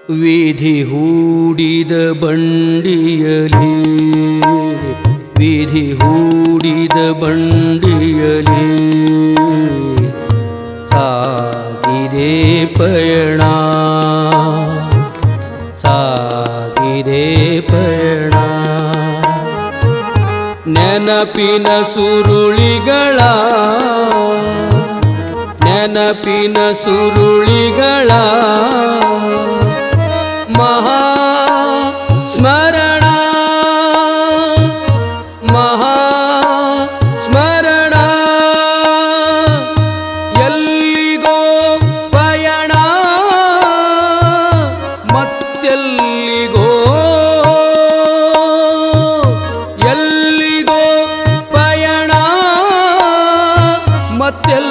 ವಿಧಿ ಹೂಡಿದ ಬಂಡಿಯಲಿ ವಿಧಿ ಹೂಡಿದ ಬಂಡಿಯಲಿ ಸಾಗಿದೆ ಪಯಣ ಸಾಗಿದೆ ಪಯಣ ನೆನಪಿನ ಸುರುಳಿಗಳ ನೆನಪಿನ ಸುರುಳಿಗಳ ಮಹಾ ಸ್ಮರಣ ಮಹಾ ಸ್ಮರಣ ಎಲ್ಲಿಗೋ ಪಯಣ ಮತ್ತೆಲ್ಲಿಗೋ ಎಲ್ಲಿಗೋ ಪಯಣ ಮತ್ತೆಲ್ಲಿಗೋ